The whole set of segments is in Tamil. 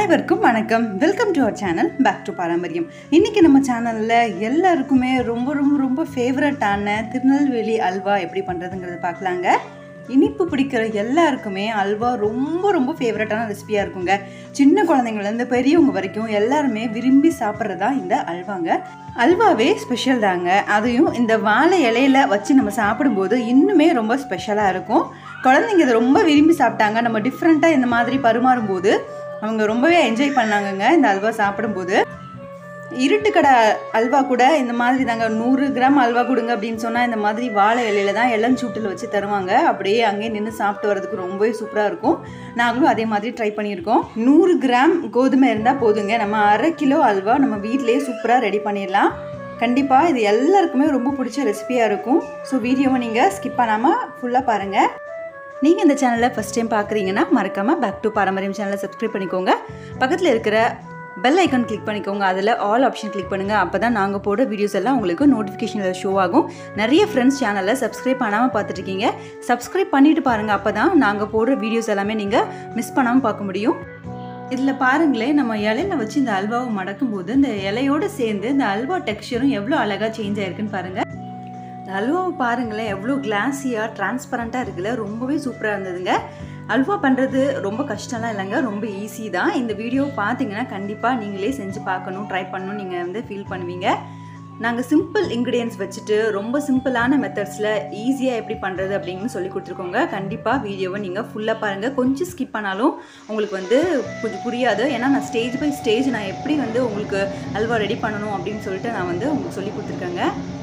அனைவருக்கும் வணக்கம் welcome to our channel back to பாரம்பரியம் இன்றைக்கி நம்ம சேனலில் எல்லாருக்குமே ரொம்ப ரொம்ப ரொம்ப ஃபேவரட்டான திருநெல்வேலி அல்வா எப்படி பண்ணுறதுங்கிறத பார்க்கலாங்க இனிப்பு பிடிக்கிற எல்லாருக்குமே அல்வா ரொம்ப ரொம்ப ஃபேவரட்டான ரெசிபியாக இருக்குங்க சின்ன குழந்தைங்கள்லேருந்து பெரியவங்க வரைக்கும் எல்லாருமே விரும்பி சாப்பிட்றதா இந்த அல்வாங்க அல்வாவே ஸ்பெஷல் தாங்க அதையும் இந்த வாழை இலையில வச்சு நம்ம சாப்பிடும்போது இன்னுமே ரொம்ப ஸ்பெஷலாக இருக்கும் குழந்தைங்க இதை ரொம்ப விரும்பி சாப்பிட்டாங்க நம்ம டிஃப்ரெண்ட்டாக இந்த மாதிரி பரிமாறும்போது அவங்க ரொம்பவே என்ஜாய் பண்ணாங்கங்க இந்த அல்வா சாப்பிடும்போது இருட்டு கடை அல்வா கூட இந்த மாதிரி தாங்க நூறு கிராம் அல்வா கொடுங்க அப்படின்னு சொன்னால் இந்த மாதிரி வாழை இலையில தான் இளஞ்சூட்டில் வச்சு தருவாங்க அப்படியே அங்கேயே நின்று சாப்பிட்டு வரதுக்கு ரொம்பவே சூப்பராக இருக்கும் நாங்களும் அதே மாதிரி ட்ரை பண்ணியிருக்கோம் நூறு கிராம் கோதுமை இருந்தால் போதுங்க நம்ம அரை கிலோ அல்வா நம்ம வீட்டிலேயே சூப்பராக ரெடி பண்ணிடலாம் கண்டிப்பாக இது எல்லாருக்குமே ரொம்ப பிடிச்ச ரெசிபியாக இருக்கும் ஸோ வீடியோவை நீங்கள் ஸ்கிப் பண்ணாமல் ஃபுல்லாக பாருங்கள் நீங்கள் இந்த சேனலை ஃபஸ்ட் டைம் பார்க்குறீங்கன்னா மறக்காமல் பேக் டு பாரம்பரியம் சேனலை சப்ஸ்கிரைப் பண்ணிக்கோங்க பக்கத்தில் இருக்கிற பெல் ஐக்கான் கிளிக் பண்ணிக்கோங்க அதில் ஆல் ஆப்ஷன் கிளிக் பண்ணுங்கள் அப்போ தான் நாங்கள் போடுற வீடியோஸ் எல்லாம் உங்களுக்கு நோட்டிஃபிகேஷனில் ஷோ ஆகும் நிறைய ஃப்ரெண்ட்ஸ் சேனலை சப்ஸ்கிரைப் பண்ணாமல் பார்த்துட்ருக்கீங்க சப்ஸ்கிரைப் பண்ணிவிட்டு பாருங்கள் அப்போ தான் நாங்கள் போடுற வீடியோஸ் எல்லாமே நீங்கள் மிஸ் பண்ணாமல் பார்க்க முடியும் இதில் பாருங்களேன் நம்ம இலையில வச்சு இந்த அல்வாவை மடக்கும் போது இந்த இலையோடு சேர்ந்து இந்த அல்வா டெக்ஸ்சரும் எவ்வளோ அழகாக சேஞ்ச் ஆயிருக்குன்னு பாருங்கள் இந்த அல்வாவை பாருங்களேன் எவ்வளோ கிளாஸியாக டிரான்ஸ்பரண்ட்டாக இருக்குல்ல ரொம்பவே சூப்பராக இருந்ததுங்க அல்வா பண்ணுறது ரொம்ப கஷ்டம்லாம் இல்லைங்க ரொம்ப ஈஸி தான் இந்த வீடியோ பார்த்தீங்கன்னா கண்டிப்பாக நீங்களே செஞ்சு பார்க்கணும் ட்ரை பண்ணணும் நீங்கள் வந்து ஃபீல் பண்ணுவீங்க நாங்கள் சிம்பிள் இன்க்ரீடியன்ஸ் வச்சுட்டு ரொம்ப சிம்பிளான மெத்தட்ஸில் ஈஸியாக எப்படி பண்ணுறது அப்படின்னு சொல்லி கொடுத்துருக்கோங்க கண்டிப்பாக வீடியோவை நீங்கள் ஃபுல்லாக பாருங்கள் கொஞ்சம் ஸ்கிப் பண்ணாலும் உங்களுக்கு வந்து கொஞ்சம் புரியாது ஏன்னா நான் ஸ்டேஜ் பை ஸ்டேஜ் நான் எப்படி வந்து உங்களுக்கு அல்வா ரெடி பண்ணணும் அப்படின்னு சொல்லிட்டு நான் வந்து உங்களுக்கு சொல்லி கொடுத்துருக்கேங்க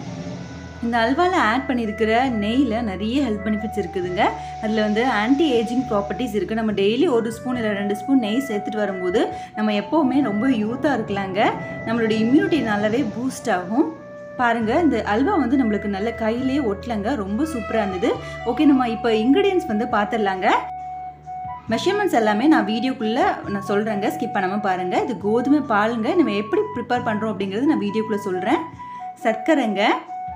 இந்த அல்வாவில் ஆட் பண்ணியிருக்கிற நெய்யில் நிறைய ஹெல்த் பெனிஃபிட்ஸ் இருக்குதுங்க அதில் வந்து ஆன்டி ஏஜிங் ப்ராப்பர்ட்டிஸ் இருக்குது நம்ம டெய்லி ஒரு ஸ்பூன் இல்லை ரெண்டு ஸ்பூன் நெய் சேர்த்துட்டு வரும்போது நம்ம எப்போவுமே ரொம்ப யூத்தாக இருக்கலாங்க நம்மளுடைய இம்யூனிட்டி நல்லாவே பூஸ்ட் ஆகும் பாருங்கள் இந்த அல்வா வந்து நம்மளுக்கு நல்ல கையிலே ஒட்டலங்க ரொம்ப சூப்பராக இருந்தது ஓகே நம்ம இப்போ இன்க்ரீடியன்ஸ் வந்து பார்த்துடலாங்க மெஷர்மெண்ட்ஸ் எல்லாமே நான் வீடியோக்குள்ளே நான் சொல்கிறேங்க ஸ்கிப் பண்ணாமல் பாருங்கள் இது கோதுமை பாலுங்க நம்ம எப்படி ப்ரிப்பேர் பண்ணுறோம் அப்படிங்கிறது நான் வீடியோக்குள்ளே சொல்கிறேன் சர்க்கரைங்க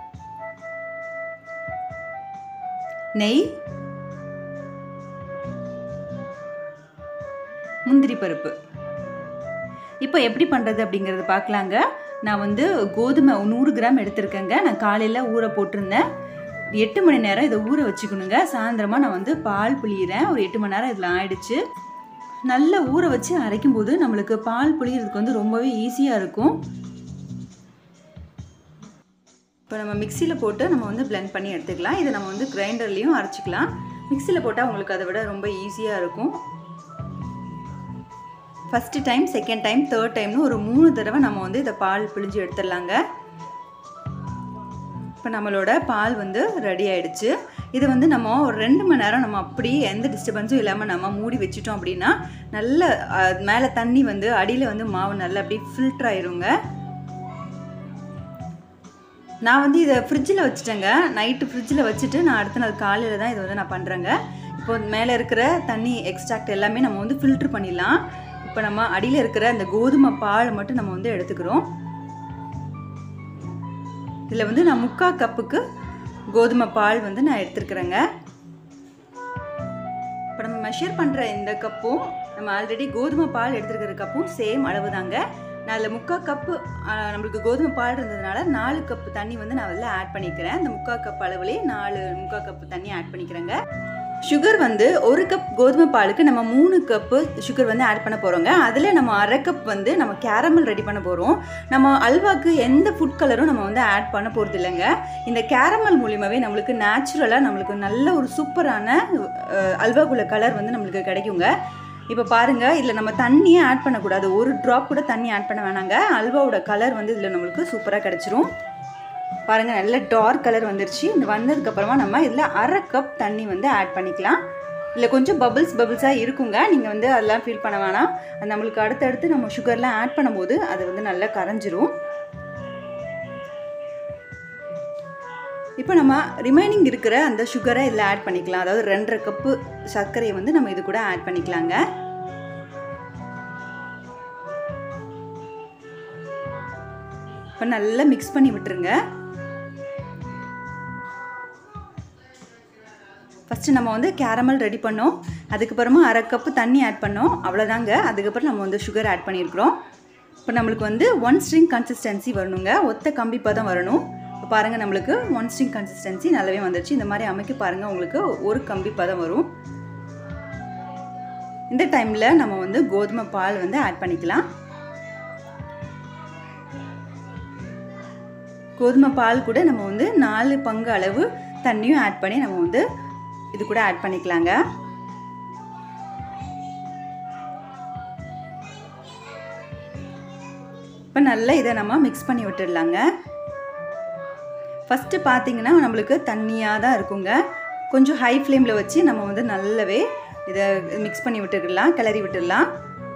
நெய் முந்திரி பருப்பு இப்போ எப்படி பண்ணுறது அப்படிங்கிறத பார்க்கலாங்க நான் வந்து கோதுமை நூறு கிராம் எடுத்திருக்கேங்க நான் காலையில் ஊற போட்டிருந்தேன் எட்டு மணி நேரம் இதை ஊற வச்சுக்கணுங்க சாயந்தரமாக நான் வந்து பால் புளியிறேன் ஒரு எட்டு மணி நேரம் இதில் ஆயிடுச்சு நல்லா ஊற வச்சு அரைக்கும் போது நம்மளுக்கு பால் புளியறதுக்கு வந்து ரொம்பவே ஈஸியாக இருக்கும் இப்போ நம்ம மிக்சியில் போட்டு நம்ம வந்து பிளெண்ட் பண்ணி எடுத்துக்கலாம் இதை நம்ம வந்து கிரைண்டர்லேயும் அரைச்சிக்கலாம் மிக்சியில் போட்டால் உங்களுக்கு அதை விட ரொம்ப ஈஸியாக இருக்கும் first time second time third டைம்னு ஒரு மூணு தடவை நம்ம வந்து இதை பால் பிழிஞ்சு எடுத்துடலாங்க இப்போ நம்மளோட பால் வந்து ரெடி ஆயிடுச்சு இது வந்து நம்ம ஒரு ரெண்டு மணி நேரம் நம்ம அப்படியே எந்த டிஸ்டர்பன்ஸும் இல்லாமல் நம்ம மூடி வச்சுட்டோம் அப்படின்னா நல்ல மேலே தண்ணி வந்து அடியில் வந்து மாவு நல்லா அப்படியே ஃபில்டர் ஆயிருங்க நான் வந்து இதை ஃப்ரிட்ஜில் வச்சுட்டேங்க நைட்டு ஃப்ரிட்ஜில் வச்சுட்டு நான் அடுத்த நாள் காலையில் தான் இதை வந்து நான் பண்ணுறேங்க இப்போ மேலே இருக்கிற தண்ணி எக்ஸ்ட்ராக்ட் எல்லாமே நம்ம வந்து ஃபில்ட்ரு பண்ணிடலாம் இப்போ நம்ம அடியில் இருக்கிற அந்த கோதுமை பால் மட்டும் நம்ம வந்து எடுத்துக்கிறோம் இதில் வந்து நான் முக்கால் கப்புக்கு கோதுமை பால் வந்து நான் எடுத்துருக்குறேங்க இப்போ நம்ம மெஷர் பண்ணுற இந்த கப்பும் நம்ம ஆல்ரெடி கோதுமை பால் எடுத்துருக்கிற கப்பும் சேம் அளவு தாங்க நான் அதில் முக்கால் கப்பு நம்மளுக்கு கோதுமை பால் இருந்ததுனால நாலு கப்பு தண்ணி வந்து நான் அதில் ஆட் பண்ணிக்கிறேன் அந்த முக்கால் கப் அளவுலேயே நாலு முக்கால் கப்பு தண்ணி ஆட் பண்ணிக்கிறேங்க சுகர் வந்து ஒரு கப் கோதுமை பாலுக்கு நம்ம மூணு கப்பு சுகர் வந்து ஆட் பண்ண போகிறோங்க அதில் நம்ம அரை கப் வந்து நம்ம கேரமல் ரெடி பண்ண போகிறோம் நம்ம அல்வாக்கு எந்த ஃபுட் கலரும் நம்ம வந்து ஆட் பண்ண போகிறது இல்லைங்க இந்த கேரமல் மூலியமாகவே நம்மளுக்கு நேச்சுரலாக நம்மளுக்கு நல்ல ஒரு சூப்பரான அல்வாக்குள்ள கலர் வந்து நம்மளுக்கு கிடைக்குங்க இப்போ பாருங்கள் இதில் நம்ம தண்ணியே ஆட் பண்ணக்கூடாது ஒரு ட்ராப் கூட தண்ணி ஆட் பண்ண வேணாங்க அல்வாவோட கலர் வந்து இதில் நம்மளுக்கு சூப்பராக கிடச்சிரும் பாருங்கள் நல்ல டார்க் கலர் வந்துருச்சு இந்த வந்ததுக்கப்புறமா நம்ம இதில் அரை கப் தண்ணி வந்து ஆட் பண்ணிக்கலாம் இல்லை கொஞ்சம் பபிள்ஸ் பபிள்ஸாக இருக்குங்க நீங்கள் வந்து அதெல்லாம் ஃபீல் பண்ண வேணாம் அது நம்மளுக்கு அடுத்தடுத்து நம்ம சுகர்லாம் ஆட் பண்ணும்போது அது வந்து நல்லா கரைஞ்சிரும் இப்போ நம்ம ரிமைனிங் இருக்கிற அந்த சுகரை இதில் ஆட் பண்ணிக்கலாம் அதாவது ரெண்டரை கப்பு சர்க்கரையை வந்து நம்ம இது கூட ஆட் பண்ணிக்கலாங்க இப்போ நல்லா மிக்ஸ் பண்ணி விட்டுருங்க ஃபஸ்ட்டு நம்ம வந்து கேரமல் ரெடி பண்ணோம் அதுக்கப்புறமா அரை கப்பு தண்ணி ஆட் பண்ணோம் அவ்வளோதாங்க அதுக்கப்புறம் நம்ம வந்து சுகர் ஆட் பண்ணியிருக்கிறோம் இப்போ நம்மளுக்கு வந்து ஒன் ஸ்ட்ரிங் கன்சிஸ்டன்சி வரணுங்க ஒத்த கம்பி பதம் வரணும் இப்போ பாருங்கள் நம்மளுக்கு ஒன் ஸ்ட்ரிங் கன்சிஸ்டன்சி நல்லாவே வந்துருச்சு இந்த மாதிரி அமைக்க பாருங்கள் உங்களுக்கு ஒரு கம்பி பதம் வரும் இந்த டைமில் நம்ம வந்து கோதுமை பால் வந்து ஆட் பண்ணிக்கலாம் கோதுமை பால் கூட நம்ம வந்து நாலு பங்கு அளவு தண்ணியும் ஆட் பண்ணி நம்ம வந்து இது கூட ஆட் பண்ணிக்கலாங்க இப்போ நல்லா இதை நம்ம மிக்ஸ் பண்ணி விட்டுடலாங்க ஃபஸ்ட்டு பார்த்தீங்கன்னா நம்மளுக்கு தண்ணியாக தான் இருக்குங்க கொஞ்சம் ஹை ஃப்ளேமில் வச்சு நம்ம வந்து நல்லாவே இதை மிக்ஸ் பண்ணி விட்டுடலாம் கிளறி விட்டுடலாம்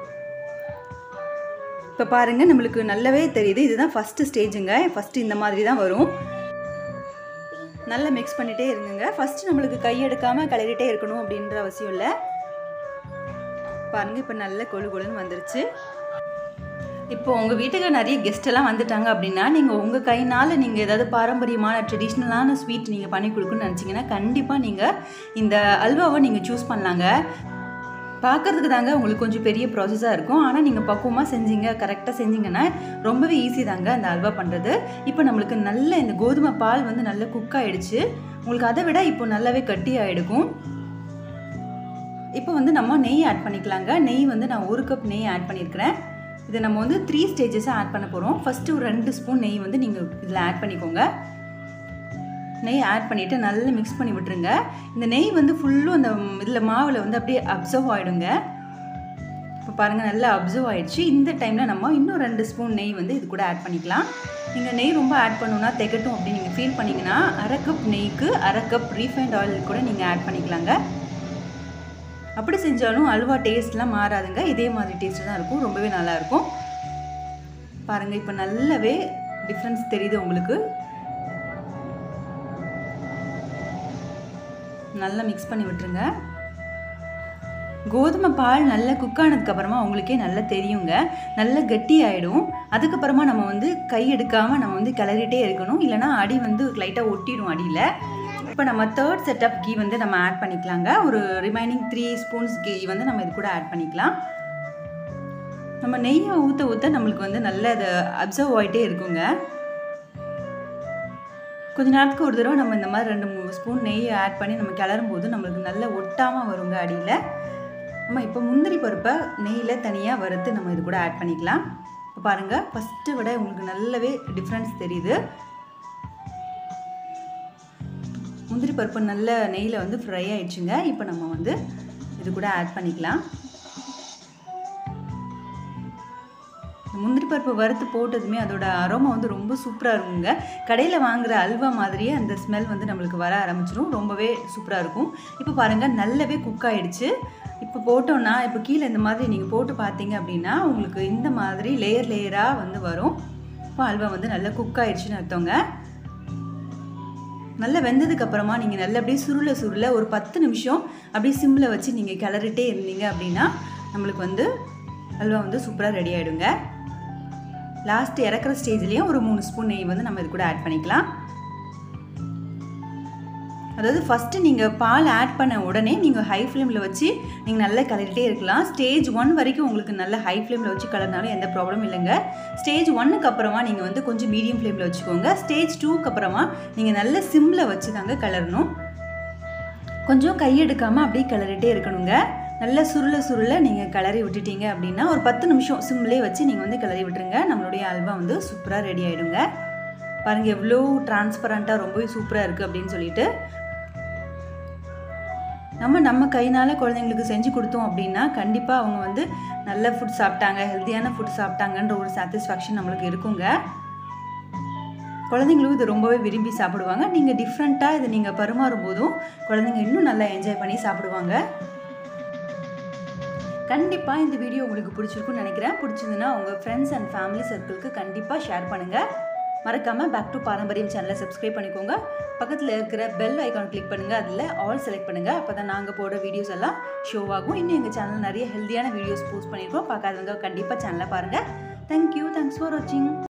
இப்போ பாருங்கள் நம்மளுக்கு நல்லாவே தெரியுது இதுதான் ஃபஸ்ட்டு ஸ்டேஜுங்க ஃபஸ்ட்டு இந்த மாதிரி தான் வரும் நல்லா மிக்ஸ் பண்ணிகிட்டே இருங்குங்க ஃபஸ்ட்டு நம்மளுக்கு கையெடுக்காமல் கிளறிட்டே இருக்கணும் அப்படின்ற அவசியம் இல்லை பாருங்கள் இப்போ நல்ல கொழு கொழுன்னு வந்துருச்சு இப்போ உங்கள் வீட்டுக்கு நிறைய கெஸ்ட் எல்லாம் வந்துட்டாங்க அப்படின்னா நீங்கள் உங்கள் கையினால் நீங்கள் ஏதாவது பாரம்பரியமான ட்ரெடிஷ்னலான ஸ்வீட் நீங்கள் பண்ணி கொடுக்கணும்னு நினச்சிங்கன்னா கண்டிப்பாக நீங்கள் இந்த அல்வாவை நீங்கள் சூஸ் பண்ணலாங்க பார்க்குறதுக்கு தாங்க உங்களுக்கு கொஞ்சம் பெரிய ப்ராசஸாக இருக்கும் ஆனால் நீங்கள் பக்குவமாக செஞ்சீங்க கரெக்டாக செஞ்சீங்கன்னா ரொம்பவே ஈஸி தாங்க அந்த அல்வா பண்ணுறது இப்போ நம்மளுக்கு நல்ல இந்த கோதுமை பால் வந்து நல்ல குக் ஆகிடுச்சு உங்களுக்கு அதை விட இப்போ நல்லாவே கட்டி ஆகிடுக்கும் இப்போ வந்து நம்ம நெய் ஆட் பண்ணிக்கலாங்க நெய் வந்து நான் ஒரு கப் நெய் ஆட் பண்ணியிருக்கிறேன் இதை நம்ம வந்து த்ரீ ஸ்டேஜஸாக ஆட் பண்ண போகிறோம் ஃபஸ்ட்டு ஒரு ரெண்டு ஸ்பூன் நெய் வந்து நீங்கள் இதில் ஆட் பண்ணிக்கோங்க நெய் ஆட் பண்ணிவிட்டு நல்லா மிக்ஸ் பண்ணி விட்டுருங்க இந்த நெய் வந்து ஃபுல்லும் அந்த இதில் மாவில் வந்து அப்படியே அப்சர்வ் ஆகிடுங்க இப்போ பாருங்கள் நல்லா அப்சர்வ் ஆகிடுச்சு இந்த டைமில் நம்ம இன்னும் ரெண்டு ஸ்பூன் நெய் வந்து இது கூட ஆட் பண்ணிக்கலாம் நீங்கள் நெய் ரொம்ப ஆட் பண்ணணுன்னா திகட்டும் அப்படின்னு நீங்கள் ஃபீல் பண்ணிங்கன்னா அரை கப் நெய்க்கு அரை கப் ரீஃபைண்ட் ஆயில் கூட நீங்கள் ஆட் பண்ணிக்கலாங்க அப்படி செஞ்சாலும் அல்வா டேஸ்ட்லாம் மாறாதுங்க இதே மாதிரி டேஸ்ட்டு தான் இருக்கும் ரொம்பவே நல்லாயிருக்கும் பாருங்கள் இப்போ நல்லாவே டிஃப்ரென்ஸ் தெரியுது உங்களுக்கு நல்லா மிக்ஸ் பண்ணி விட்டுருங்க கோதுமை பால் நல்லா குக் ஆனதுக்கப்புறமா உங்களுக்கே நல்லா தெரியுங்க நல்லா கட்டி ஆகிடும் அதுக்கப்புறமா நம்ம வந்து கை எடுக்காமல் நம்ம வந்து கிளறிட்டே இருக்கணும் இல்லைனா அடி வந்து லைட்டாக ஒட்டிடும் அடியில் இப்போ நம்ம தேர்ட் செட் ஆஃப் கீ வந்து நம்ம ஆட் பண்ணிக்கலாங்க ஒரு ரிமைனிங் த்ரீ ஸ்பூன்ஸ் கீ வந்து நம்ம இது கூட ஆட் பண்ணிக்கலாம் நம்ம நெய்யை ஊற்ற ஊற்ற நம்மளுக்கு வந்து நல்ல அது அப்சர்வ் ஆகிட்டே இருக்குங்க கொஞ்ச நேரத்துக்கு ஒரு தடவை நம்ம இந்த மாதிரி ரெண்டு மூணு ஸ்பூன் நெய்யை ஆட் பண்ணி நம்ம கிளறும் போது நம்மளுக்கு நல்ல ஒட்டாமல் வருங்க அடியில் நம்ம இப்போ முந்திரி பருப்பை நெய்யில் தனியாக வறுத்து நம்ம இது கூட ஆட் பண்ணிக்கலாம் இப்போ பாருங்கள் ஃபஸ்ட்டு விட உங்களுக்கு நல்லாவே டிஃப்ரென்ஸ் தெரியுது முந்திரி பருப்பு நல்ல நெய்யில் வந்து ஃப்ரை ஆயிடுச்சுங்க இப்போ நம்ம வந்து இது கூட ஆட் பண்ணிக்கலாம் முந்திரி பருப்பு வறுத்து போட்டதுமே அதோட அரோமா வந்து ரொம்ப சூப்பராக இருக்குங்க கடையில் வாங்குகிற அல்வா மாதிரியே அந்த ஸ்மெல் வந்து நம்மளுக்கு வர ஆரம்பிச்சிடும் ரொம்பவே சூப்பராக இருக்கும் இப்போ பாருங்கள் நல்லாவே குக் ஆகிடுச்சு இப்போ போட்டோன்னா இப்போ கீழே இந்த மாதிரி நீங்கள் போட்டு பார்த்தீங்க அப்படின்னா உங்களுக்கு இந்த மாதிரி லேயர் லேயராக வந்து வரும் இப்போ அல்வா வந்து நல்லா குக் ஆகிடுச்சுன்னு அர்த்தங்க நல்லா வெந்ததுக்கு அப்புறமா நீங்கள் நல்லா அப்படியே சுருள சுருள ஒரு பத்து நிமிஷம் அப்படியே சிம்மில் வச்சு நீங்கள் கிளறிட்டே இருந்தீங்க அப்படின்னா நம்மளுக்கு வந்து அல்வா வந்து சூப்பராக ரெடி ஆகிடுங்க லாஸ்ட் இறக்குற ஸ்டேஜ்லேயும் ஒரு மூணு ஸ்பூன் நெய் வந்து நம்ம இது கூட ஆட் பண்ணிக்கலாம் அதாவது ஃபஸ்ட்டு நீங்கள் பால் ஆட் பண்ண உடனே நீங்கள் ஹை ஃப்ளேமில் வச்சு நீங்கள் நல்லா கலரிட்டே இருக்கலாம் ஸ்டேஜ் ஒன் வரைக்கும் உங்களுக்கு நல்ல ஹை ஃப்ளேமில் வச்சு கலர்னாலும் எந்த ப்ராப்ளமும் இல்லைங்க ஸ்டேஜ் ஒன்னுக்கு அப்புறமா நீங்கள் வந்து கொஞ்சம் மீடியம் ஃப்ளேமில் வச்சுக்கோங்க ஸ்டேஜ் டூக்கு அப்புறமா நீங்கள் நல்ல சிம்மில் வச்சு தாங்க கலரணும் கொஞ்சம் கையெடுக்காமல் அப்படியே கிளறிட்டே இருக்கணுங்க நல்ல சுருள சுருள நீங்கள் கிளறி விட்டுட்டீங்க அப்படின்னா ஒரு பத்து நிமிஷம் சிம்லேயே வச்சு நீங்கள் வந்து கிளறி விட்டுருங்க நம்மளுடைய அல்வா வந்து சூப்பராக ரெடி ஆகிடுங்க பாருங்கள் எவ்வளோ டிரான்ஸ்பரண்ட்டாக ரொம்பவே சூப்பராக இருக்குது அப்படின்னு சொல்லிட்டு நம்ம நம்ம கைனால் குழந்தைங்களுக்கு செஞ்சு கொடுத்தோம் அப்படின்னா கண்டிப்பாக அவங்க வந்து நல்ல ஃபுட் சாப்பிட்டாங்க ஹெல்த்தியான ஃபுட் சாப்பிட்டாங்கன்ற ஒரு சாட்டிஸ்ஃபேக்ஷன் நம்மளுக்கு இருக்குங்க குழந்தைங்களும் இது ரொம்பவே விரும்பி சாப்பிடுவாங்க நீங்கள் டிஃப்ரெண்ட்டாக இதை நீங்கள் பரிமாறும் போதும் குழந்தைங்க இன்னும் நல்லா என்ஜாய் பண்ணி சாப்பிடுவாங்க கண்டிப்பாக இந்த வீடியோ உங்களுக்கு பிடிச்சிருக்குன்னு நினைக்கிறேன் பிடிச்சதுன்னா உங்கள் ஃப்ரெண்ட்ஸ் அண்ட் ஃபேமிலி சர்க்கிளுக்கு கண்டிப்பாக ஷேர் பண்ணுங்கள் மறக்காமல் பேக் டு பாரம்பரியம் சேனலை சப்ஸ்கிரைப் பண்ணிக்கோங்க பக்கத்தில் இருக்கிற பெல் ஐக்கான் கிளிக் பண்ணுங்கள் அதில் ஆல் செலக்ட் பண்ணுங்கள் அப்போ தான் நாங்கள் போடுற வீடியோஸ் எல்லாம் ஷோ ஆகும் இன்னும் எங்கள் சேனல் நிறைய ஹெல்த்தியான வீடியோஸ் போஸ்ட் பண்ணியிருக்கோம் பார்க்காதவங்க கண்டிப்பாக சேனலை பாருங்கள் தேங்க்யூ தேங்க்ஸ் ஃபார் வாட்சிங்